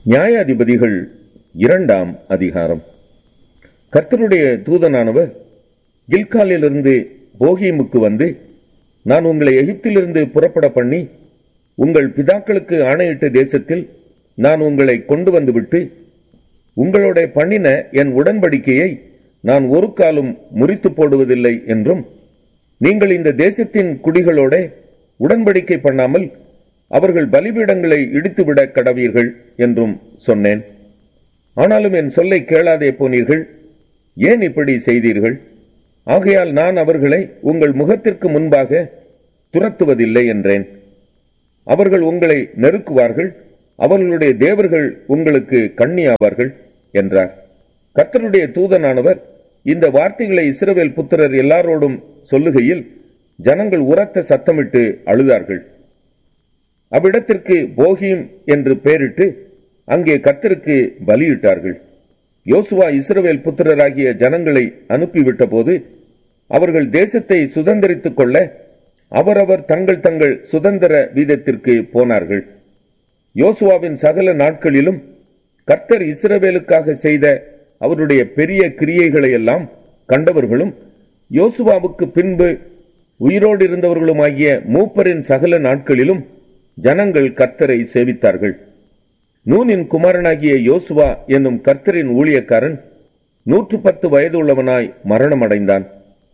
நியாயாதிபதிகள் இரண்டாம் அதிகாரம் கர்த்தருடைய தூதனானவர் கில்காலிலிருந்து போகிமுக்கு வந்து நான் உங்களை எகிப்திலிருந்து புறப்பட பண்ணி உங்கள் பிதாக்களுக்கு ஆணையிட்ட தேசத்தில் நான் உங்களை கொண்டு வந்துவிட்டு உங்களோட பண்ணின என் உடன்படிக்கையை நான் ஒரு காலும் முறித்து போடுவதில்லை என்றும் நீங்கள் இந்த தேசத்தின் குடிகளோட உடன்படிக்கை பண்ணாமல் அவர்கள் பலிபீடங்களை இடித்துவிட கடவீர்கள் என்றும் சொன்னேன் ஆனாலும் என் சொல்லை கேளாதே போனீர்கள் ஏன் இப்படி செய்தீர்கள் ஆகையால் நான் அவர்களை உங்கள் முகத்திற்கு முன்பாக துரத்துவதில்லை என்றேன் அவர்கள் உங்களை நெருக்குவார்கள் அவர்களுடைய தேவர்கள் உங்களுக்கு கண்ணியாவார்கள் என்றார் கர்த்தருடைய தூதனானவர் இந்த வார்த்தைகளை இஸ்ரவேல் புத்திரர் எல்லாரோடும் சொல்லுகையில் ஜனங்கள் உரத்த சத்தமிட்டு அழுதார்கள் அவ்விடத்திற்கு போகிம் என்று பெயரிட்டு அங்கே கர்த்தருக்கு பலியிட்டார்கள் யோசுவா இஸ்ரவேல் புத்திரராகிய ஜனங்களை அனுப்பிவிட்ட போது அவர்கள் தேசத்தை சுதந்திரித்துக் கொள்ள அவரவர் தங்கள் தங்கள் சுதந்திர வீதத்திற்கு போனார்கள் யோசுவாவின் சகல நாட்களிலும் கர்த்தர் இஸ்ரவேலுக்காக செய்த அவருடைய பெரிய கிரியைகளை எல்லாம் கண்டவர்களும் யோசுவாவுக்கு பின்பு உயிரோடு இருந்தவர்களுமாகிய மூப்பரின் சகல நாட்களிலும் ஜனங்கள் கர்த்தரை சேவித்தார்கள் நூனின் குமாரனாகிய யோசுவா என்னும் கர்த்தரின் ஊழியக்காரன் நூற்று பத்து வயதுள்ளவனாய் மரணமடைந்தான்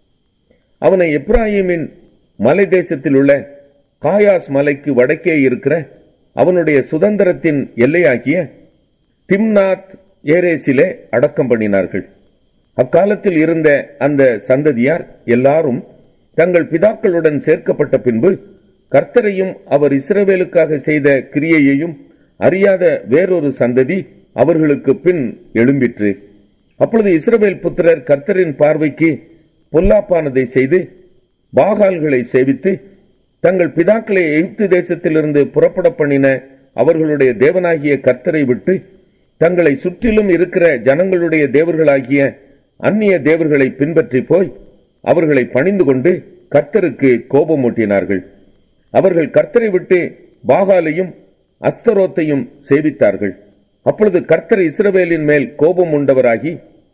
அவனை எப்ராஹிமின் மலை தேசத்தில் உள்ள காயாஸ் மலைக்கு வடக்கே இருக்கிற அவனுடைய சுதந்திரத்தின் எல்லையாகிய திம்னாத் ஏரேசிலே அடக்கம் பண்ணினார்கள் அக்காலத்தில் இருந்த அந்த சந்ததியார் எல்லாரும் தங்கள் பிதாக்களுடன் சேர்க்கப்பட்ட பின்பு கர்த்தரையும் அவர் இஸ்ரவேலுக்காக செய்த கிரியையையும் அறியாத வேறொரு சந்ததி அவர்களுக்கு பின் எழும்பிற்று அப்பொழுது இஸ்ரவேல் புத்திரர் கர்த்தரின் பார்வைக்கு பொல்லாப்பானதை செய்து பாகால்களை சேவித்து தங்கள் பிதாக்களை எகிப்து தேசத்திலிருந்து புறப்பட பண்ணின அவர்களுடைய தேவனாகிய கர்த்தரை விட்டு தங்களை சுற்றிலும் இருக்கிற ஜனங்களுடைய தேவர்களாகிய அந்நிய தேவர்களை பின்பற்றி போய் அவர்களை பணிந்து கொண்டு கர்த்தருக்கு கோபமூட்டினார்கள் அவர்கள் கர்த்தரை விட்டு பாகாலையும் அஸ்தரோத்தையும் சேவித்தார்கள் அப்பொழுது கர்த்தர் இஸ்ரவேலின் மேல் கோபம் உண்டவராகி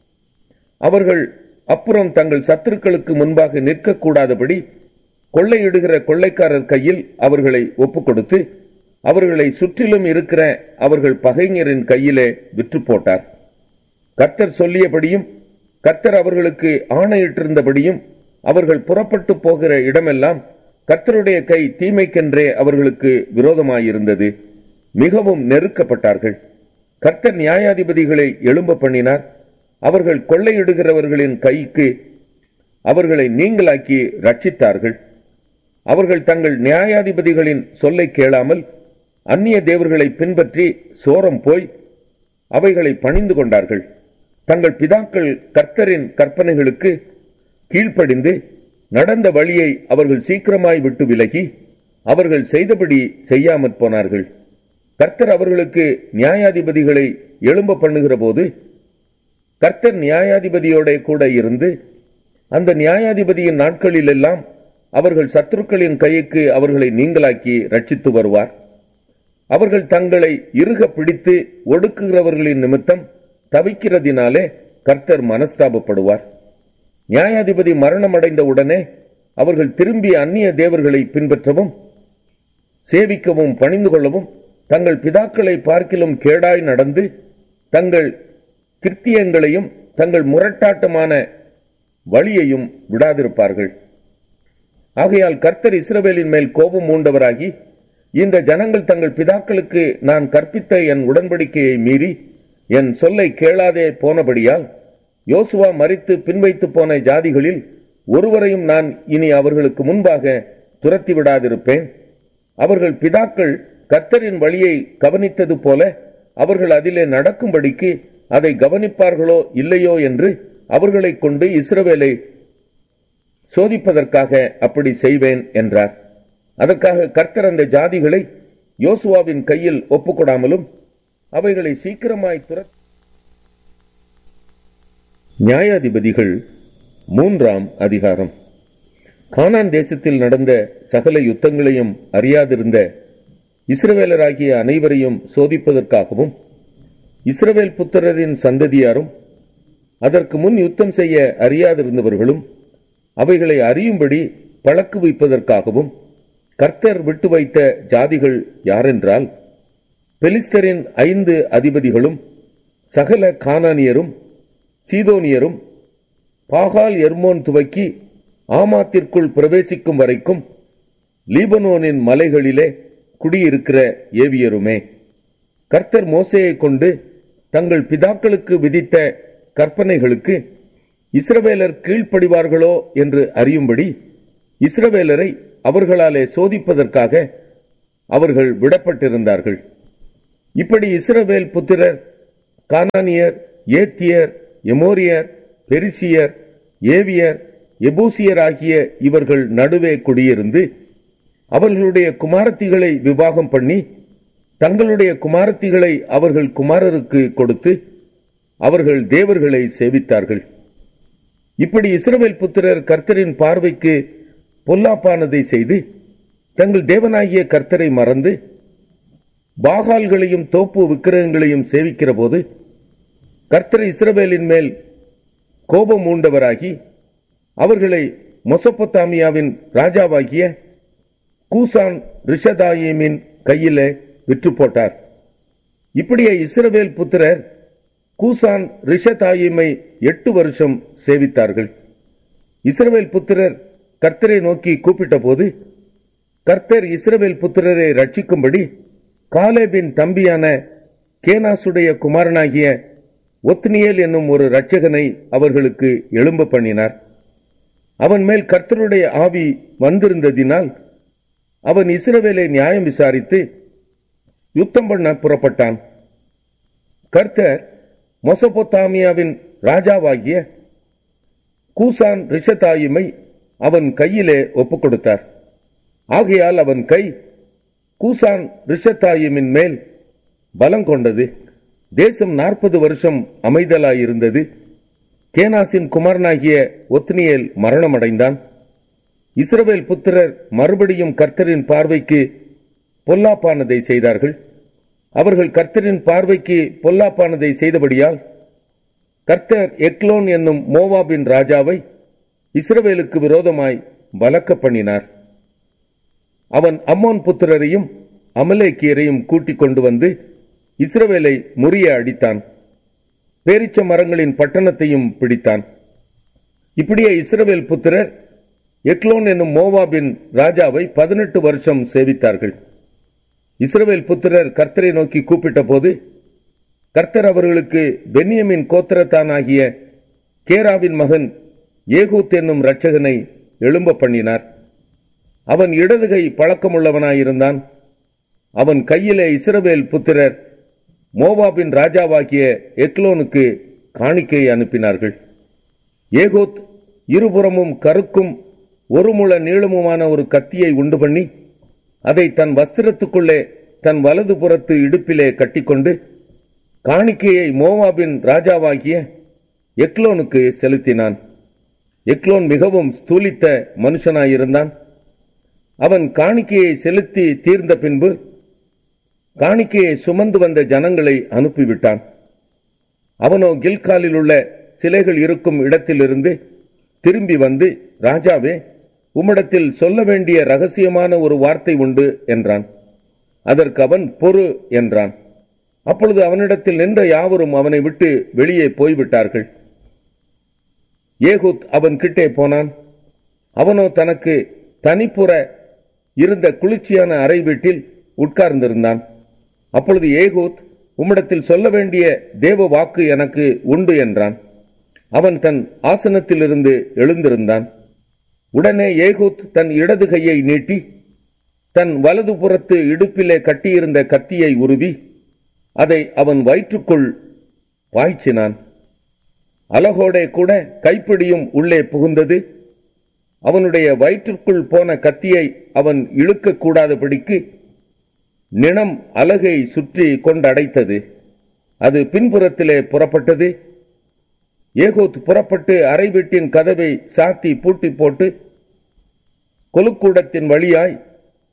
அவர்கள் அப்புறம் தங்கள் சத்துருக்களுக்கு முன்பாக நிற்கக்கூடாதபடி கொள்ளையிடுகிற கொள்ளைக்காரர் கையில் அவர்களை ஒப்புக் கொடுத்து அவர்களை சுற்றிலும் இருக்கிற அவர்கள் பகைஞரின் கையிலே விற்று போட்டார் கர்த்தர் சொல்லியபடியும் கர்த்தர் அவர்களுக்கு ஆணையிட்டிருந்தபடியும் அவர்கள் புறப்பட்டு போகிற இடமெல்லாம் கர்த்தருடைய கை தீமைக்கென்றே அவர்களுக்கு விரோதமாயிருந்தது மிகவும் நெருக்கப்பட்டார்கள் கர்த்தர் நியாயாதிபதிகளை எழும்ப பண்ணினார் அவர்கள் கொள்ளையிடுகிறவர்களின் கைக்கு அவர்களை நீங்களாக்கி ரட்சித்தார்கள் அவர்கள் தங்கள் நியாயாதிபதிகளின் சொல்லை கேளாமல் அந்நிய தேவர்களை பின்பற்றி சோரம் போய் அவைகளை பணிந்து கொண்டார்கள் தங்கள் பிதாக்கள் கர்த்தரின் கற்பனைகளுக்கு கீழ்ப்படிந்து நடந்த வழியை அவர்கள் சீக்கிரமாய் விட்டு விலகி அவர்கள் செய்தபடி செய்யாமற் போனார்கள் கர்த்தர் அவர்களுக்கு நியாயாதிபதிகளை எழும்ப பண்ணுகிற போது கர்த்தர் நியாயாதிபதியோட கூட இருந்து அந்த நியாயாதிபதியின் நாட்களிலெல்லாம் அவர்கள் சத்துருக்களின் கைக்கு அவர்களை நீங்களாக்கி ரட்சித்து வருவார் அவர்கள் தங்களை இறுக பிடித்து ஒடுக்குகிறவர்களின் நிமித்தம் தவிக்கிறதினாலே கர்த்தர் மனஸ்தாபப்படுவார் நியாயாதிபதி மரணமடைந்த உடனே அவர்கள் திரும்பி அந்நிய தேவர்களை பின்பற்றவும் சேவிக்கவும் பணிந்து கொள்ளவும் தங்கள் பிதாக்களை பார்க்கிலும் கேடாய் நடந்து தங்கள் கிருத்தியங்களையும் தங்கள் முரட்டாட்டமான வழியையும் விடாதிருப்பார்கள் ஆகையால் கர்த்தர் இஸ்ரவேலின் மேல் கோபம் மூண்டவராகி இந்த ஜனங்கள் தங்கள் பிதாக்களுக்கு நான் கற்பித்த என் உடன்படிக்கையை மீறி என் சொல்லை கேளாதே போனபடியால் யோசுவா மறித்து பின்வைத்து போன ஜாதிகளில் ஒருவரையும் நான் இனி அவர்களுக்கு முன்பாக துரத்தி விடாதிருப்பேன் அவர்கள் பிதாக்கள் கர்த்தரின் வழியை கவனித்தது போல அவர்கள் அதிலே நடக்கும்படிக்கு அதை கவனிப்பார்களோ இல்லையோ என்று அவர்களை கொண்டு இஸ்ரவேலை சோதிப்பதற்காக அப்படி செய்வேன் என்றார் அதற்காக கர்த்தர் அந்த ஜாதிகளை யோசுவாவின் கையில் ஒப்புக்கொடாமலும் அவைகளை சீக்கிரமாய் துரத் நியாயாதிபதிகள் மூன்றாம் அதிகாரம் கானான் தேசத்தில் நடந்த சகல யுத்தங்களையும் அறியாதிருந்த இஸ்ரவேலராகிய அனைவரையும் சோதிப்பதற்காகவும் இஸ்ரவேல் புத்திரரின் சந்ததியாரும் அதற்கு முன் யுத்தம் செய்ய அறியாதிருந்தவர்களும் அவைகளை அறியும்படி பழக்குவிப்பதற்காகவும் கர்த்தர் விட்டு வைத்த ஜாதிகள் யாரென்றால் பெலிஸ்தரின் ஐந்து அதிபதிகளும் சகல கானானியரும் சீதோனியரும் பாகால் எர்மோன் துவக்கி ஆமாத்திற்குள் பிரவேசிக்கும் வரைக்கும் லீபனோனின் மலைகளிலே குடியிருக்கிற ஏவியருமே கர்த்தர் மோசையை கொண்டு தங்கள் பிதாக்களுக்கு விதித்த கற்பனைகளுக்கு இஸ்ரவேலர் கீழ்ப்படிவார்களோ என்று அறியும்படி இஸ்ரவேலரை அவர்களாலே சோதிப்பதற்காக அவர்கள் விடப்பட்டிருந்தார்கள் இப்படி இஸ்ரவேல் புத்திரர் கானானியர் ஏத்தியர் எமோரியர் பெரிசியர் ஏவியர் எபூசியர் ஆகிய இவர்கள் நடுவே குடியிருந்து அவர்களுடைய குமாரத்திகளை விவாகம் பண்ணி தங்களுடைய குமாரத்திகளை அவர்கள் குமாரருக்கு கொடுத்து அவர்கள் தேவர்களை சேவித்தார்கள் இப்படி இஸ்ரவேல் புத்திரர் கர்த்தரின் பார்வைக்கு பொல்லாப்பானதை செய்து தங்கள் தேவனாகிய கர்த்தரை மறந்து பாகால்களையும் தோப்பு விக்கிரகங்களையும் சேவிக்கிற போது கர்த்தர் இஸ்ரவேலின் மேல் கோபம் ஊண்டவராகி அவர்களை மொசப்பொத்தாமியாவின் ராஜாவாகிய கூசான் ரிஷதாயிமின் கையிலே விற்று போட்டார் இப்படியே இஸ்ரவேல் புத்திரர் கூசான் ரிஷதாயிமை எட்டு வருஷம் சேவித்தார்கள் இஸ்ரவேல் புத்திரர் கர்த்தரை நோக்கி கூப்பிட்ட போது கர்த்தர் இஸ்ரவேல் புத்திரரை ரட்சிக்கும்படி காலேபின் தம்பியான கேனாசுடைய குமாரனாகிய ஒத்னியேல் என்னும் ஒரு இரட்சகனை அவர்களுக்கு எழும்ப பண்ணினார் அவன் மேல் கர்த்தருடைய ஆவி வந்திருந்ததினால் அவன் இஸ்ரவேலை நியாயம் விசாரித்து யுத்தம் பண்ண புறப்பட்டான் கர்த்தர் மொசபொத்தாமியாவின் ராஜாவாகிய கூசான் ரிஷதாயிமை அவன் கையிலே ஒப்புக் கொடுத்தார் ஆகையால் அவன் கை கூசான் ரிஷத்தாயிமின் மேல் பலம் கொண்டது தேசம் நாற்பது வருஷம் அமைதலாயிருந்தது கேனாசின் குமாரனாகிய ஒத்னியேல் மரணமடைந்தான் இஸ்ரவேல் புத்திரர் மறுபடியும் கர்த்தரின் பார்வைக்கு பொல்லாப்பானதை செய்தார்கள் அவர்கள் கர்த்தரின் பார்வைக்கு பொல்லாப்பானதை செய்தபடியால் கர்த்தர் எக்லோன் என்னும் மோவாபின் ராஜாவை இஸ்ரவேலுக்கு விரோதமாய் பலக்க பண்ணினார் அவன் அம்மோன் புத்திரரையும் அமலேக்கியரையும் கூட்டிக் கொண்டு வந்து இஸ்ரவேலை முறிய அடித்தான் பேரிச்ச மரங்களின் பட்டணத்தையும் பிடித்தான் இப்படியே இஸ்ரவேல் புத்திரர் எக்லோன் என்னும் மோவாபின் ராஜாவை பதினெட்டு வருஷம் சேவித்தார்கள் இஸ்ரவேல் புத்திரர் கர்த்தரை நோக்கி கூப்பிட்ட போது கர்த்தர் அவர்களுக்கு பென்யமின் கோத்திரத்தானாகிய கேராவின் மகன் ஏகூத் என்னும் இரட்சகனை எழும்ப பண்ணினார் அவன் இடதுகை பழக்கமுள்ளவனாயிருந்தான் அவன் கையிலே இஸ்ரவேல் புத்திரர் மோவாபின் ராஜாவாகிய எக்லோனுக்கு காணிக்கை அனுப்பினார்கள் ஏகோத் இருபுறமும் கருக்கும் ஒரு முழ நீளமுமான ஒரு கத்தியை உண்டு பண்ணி அதை தன் வஸ்திரத்துக்குள்ளே தன் வலது புறத்து இடுப்பிலே கட்டிக்கொண்டு காணிக்கையை மோவாபின் ராஜாவாகிய எக்லோனுக்கு செலுத்தினான் எக்லோன் மிகவும் ஸ்தூலித்த மனுஷனாயிருந்தான் அவன் காணிக்கையை செலுத்தி தீர்ந்த பின்பு காணிக்கையை சுமந்து வந்த ஜனங்களை அனுப்பிவிட்டான் அவனோ கில்காலில் உள்ள சிலைகள் இருக்கும் இடத்திலிருந்து திரும்பி வந்து ராஜாவே உம்மிடத்தில் சொல்ல வேண்டிய ரகசியமான ஒரு வார்த்தை உண்டு என்றான் அதற்கு அவன் பொறு என்றான் அப்பொழுது அவனிடத்தில் நின்ற யாவரும் அவனை விட்டு வெளியே போய்விட்டார்கள் ஏகூத் அவன் கிட்டே போனான் அவனோ தனக்கு தனிப்புற இருந்த குளிர்ச்சியான அறை வீட்டில் உட்கார்ந்திருந்தான் அப்பொழுது ஏகூத் உம்மிடத்தில் சொல்ல வேண்டிய தேவ வாக்கு எனக்கு உண்டு என்றான் அவன் தன் ஆசனத்திலிருந்து எழுந்திருந்தான் உடனே ஏகூத் தன் இடது கையை நீட்டி தன் வலது புறத்து இடுப்பிலே கட்டியிருந்த கத்தியை உருவி அதை அவன் வயிற்றுக்குள் பாய்ச்சினான் அலகோடே கூட கைப்பிடியும் உள்ளே புகுந்தது அவனுடைய வயிற்றுக்குள் போன கத்தியை அவன் இழுக்க கூடாதபடிக்கு நிணம் அலகை சுற்றி கொண்டடைத்தது அது பின்புறத்திலே புறப்பட்டது ஏகோத் புறப்பட்டு அறை வீட்டின் கதவை சாத்தி பூட்டி போட்டு கொலுக்கூடத்தின் வழியாய்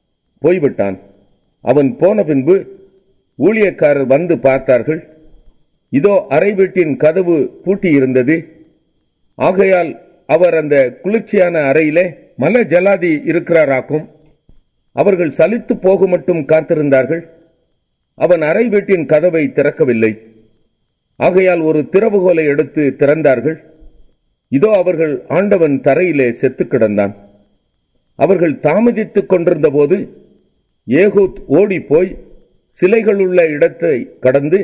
போய்விட்டான் அவன் போன பின்பு ஊழியக்காரர் வந்து பார்த்தார்கள் இதோ அறை வீட்டின் கதவு பூட்டியிருந்தது ஆகையால் அவர் அந்த குளிர்ச்சியான அறையிலே மல ஜலாதி இருக்கிறாராக்கும் அவர்கள் சலித்து போக மட்டும் காத்திருந்தார்கள் அவன் அறை வீட்டின் கதவை திறக்கவில்லை ஆகையால் ஒரு திறவுகோலை எடுத்து திறந்தார்கள் இதோ அவர்கள் ஆண்டவன் தரையிலே செத்து கிடந்தான் அவர்கள் தாமதித்துக் கொண்டிருந்த போது ஏகூத் ஓடிப்போய் சிலைகள் உள்ள இடத்தை கடந்து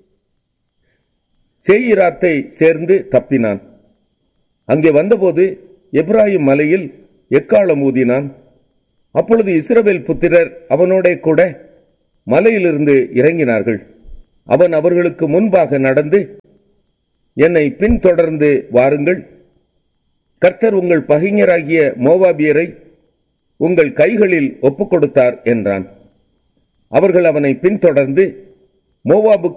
சேயிராத்தை சேர்ந்து தப்பினான் அங்கே வந்தபோது எப்ராஹிம் மலையில் எக்காலம் ஊதினான் அப்பொழுது இஸ்ரவேல் புத்திரர் அவனோட கூட மலையிலிருந்து இறங்கினார்கள் அவன் அவர்களுக்கு முன்பாக நடந்து என்னை பின்தொடர்ந்து வாருங்கள் கர்த்தர் உங்கள் பகைஞராகிய மோவாபியரை உங்கள் கைகளில் ஒப்புக் கொடுத்தார் என்றான் அவர்கள் அவனை பின்தொடர்ந்து மோவாபு